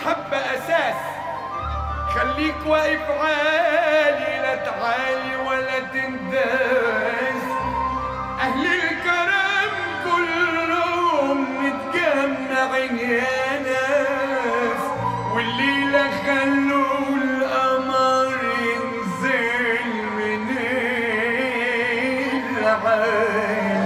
المحبة أساس خليك واقف عالي لا تعالي ولا تنداس أهل الكرم كلهم متجمعين يا ناس والليلة خلوا القمر ينزل من العين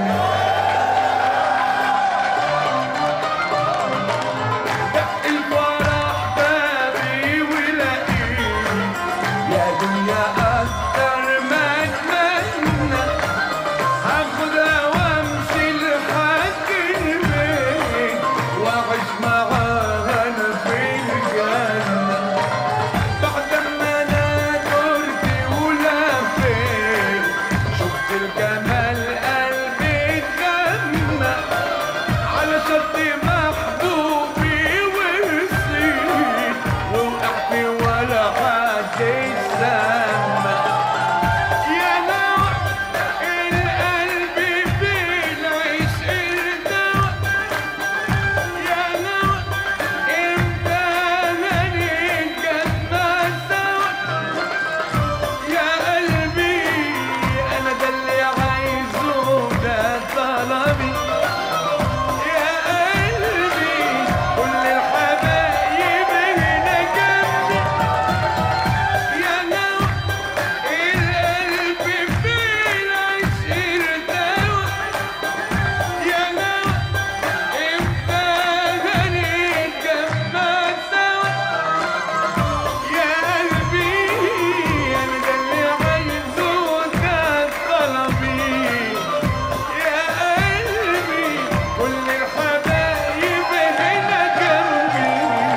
دق الفرح بابي ولاقيه يا دنيا أكتر ما أتمنى هاخدها وامشي لحد البيت واعيش معاها انا في الجنة بعد ما انا درت ولفيت شفت الجمال قلبي اتغمى على شط محبوبي ورسيت ووقعت ولا حد يسمى يا نوع القلب بالعشق الدواء يا نوع امتى هنتجمع سوا يا قلبي انا ده اللي عايزه ده طلبي يا قلبي كل الحبايب هنا جنبي يا نوع القلب في العشق الدواء يا نوع امتى هنتجمع سوا يا قلبي انا ده اللي عايزه ده طلبي يا قلبي كل الحبايب هنا جنبي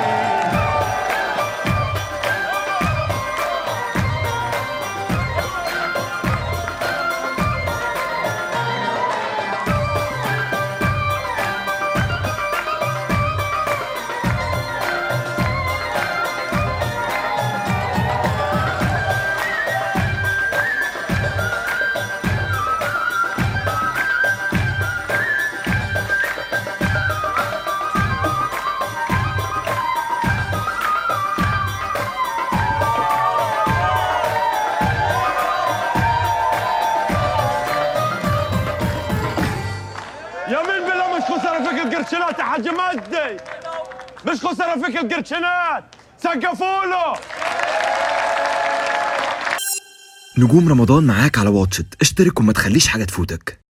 يمين بالله مش خسارة فيك القرشنات يا حاج مجدي مش خسارة فيك القرشنات سقفوا له نجوم رمضان معاك على واتشت اشترك وما تخليش حاجة تفوتك